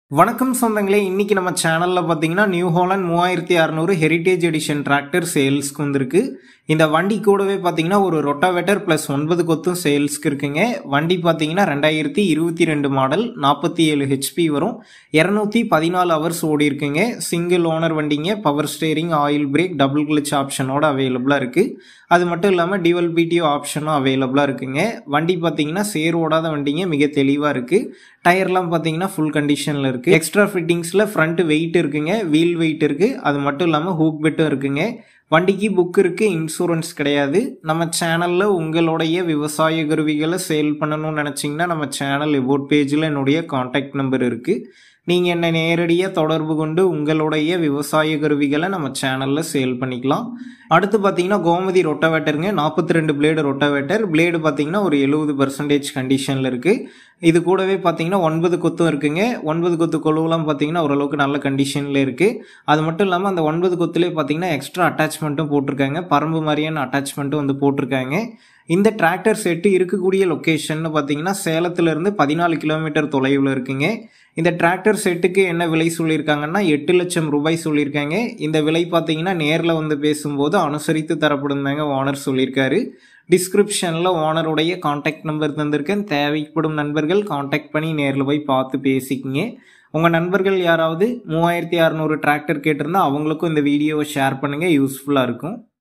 வணக்கம் சொந்தங்களே இன்னைக்கு நம்ம சேனல்ல பாத்தீங்கன்னா நியூ ஹாலண்ட் மூவாயிரத்தி அறநூறு ஹெரிட்டேஜ் எடிஷன் டிராக்டர் சேல்ஸ்க்கு வந்திருக்கு இந்த வண்டி கூடவே பாத்தீங்கன்னா ஒரு ரொட்டாவேட்டர் பிளஸ் ஒன்பது கொத்தும் சேல்ஸ்க்கு இருக்குங்க வண்டி பாத்தீங்கன்னா ரெண்டாயிரத்தி இருபத்தி ரெண்டு மாடல் நாற்பத்தி ஏழு ஹெச்பி வரும் இரநூத்தி பதினாலு ஹவர்ஸ் ஓடி இருக்குங்க சிங்கிள் ஓனர் வண்டிங்க power steering oil brake double clutch ஆப்ஷனோட அவைலபிளா இருக்கு அது மட்டும் இல்லாமல் டியூவல் பிடிஓ ஆப்ஷனும் அவைலபிளாக இருக்குங்க வண்டி பார்த்தீங்கன்னா சேர் ஓடாத வண்டிங்க மிக தெளிவாக இருக்குது டயர்லாம் பார்த்தீங்கன்னா ஃபுல் கண்டிஷனில் இருக்குது எக்ஸ்ட்ரா ஃபிட்டிங்ஸில் ஃப்ரண்ட் வெயிட் இருக்குங்க வீல் வெயிட் இருக்குது அது மட்டும் இல்லாமல் ஹூக் பெட்டும் இருக்குங்க வண்டிக்கு புக் இருக்குது இன்சூரன்ஸ் கிடையாது நம்ம சேனலில் உங்களுடைய விவசாய கருவிகளை சேல் பண்ணணும்னு நினச்சிங்கன்னா நம்ம சேனல் எபோட் பேஜில் என்னுடைய காண்டாக்ட் நம்பர் இருக்குது நீங்கள் என்னை நேரடியாக தொடர்பு கொண்டு உங்களுடைய விவசாய கருவிகளை நம்ம சேனலில் சேல் பண்ணிக்கலாம் அடுத்து பார்த்தீங்கன்னா கோமதி ரொட்டவேட்டருங்க நாற்பத்தி ரெண்டு பிளேடு ரொட்டவேட்டர் பிளேடு பார்த்தீங்கன்னா ஒரு எழுபது பர்சன்டேஜ் கண்டிஷனில் இருக்குது இது கூடவே பார்த்தீங்கன்னா ஒன்பது கொத்தும் இருக்குங்க ஒன்பது கொத்து கொழுவெல்லாம் பார்த்தீங்கன்னா ஓரளவுக்கு நல்ல கண்டிஷனில் இருக்குது அது மட்டும் இல்லாமல் அந்த ஒன்பது கொத்துலேயே பார்த்தீங்கன்னா எக்ஸ்ட்ரா அட்டாச்மெண்ட்டும் போட்டிருக்காங்க பரம்பு மாதிரியான அட்டாச்மெண்ட்டும் வந்து போட்டிருக்காங்க இந்த டிராக்டர் செட்டு இருக்கக்கூடிய லொக்கேஷன் பார்த்தீங்கன்னா சேலத்துலேருந்து பதினாலு கிலோமீட்டர் தொலைவில் இருக்குங்க இந்த டிராக்டர் செட்டுக்கு என்ன விலை சொல்லியிருக்காங்கன்னா எட்டு லட்சம் ரூபாய் சொல்லியிருக்காங்க இந்த விலை பார்த்தீங்கன்னா நேரில் வந்து பேசும்போது அனுசரித்து தரப்படும் தாங்க ஓனர் சொல்லியிருக்காரு டிஸ்கிரிப்ஷனில் ஓனருடைய காண்டாக்ட் நம்பர் தந்திருக்கேன் தேவைப்படும் நண்பர்கள் காண்டாக்ட் பண்ணி நேரில் போய் பார்த்து பேசிக்கிங்க உங்கள் நண்பர்கள் யாராவது மூவாயிரத்தி அறநூறு டிராக்டர் கேட்டிருந்தா அவங்களுக்கும் இந்த வீடியோவை ஷேர் பண்ணுங்கள் யூஸ்ஃபுல்லாக இருக்கும்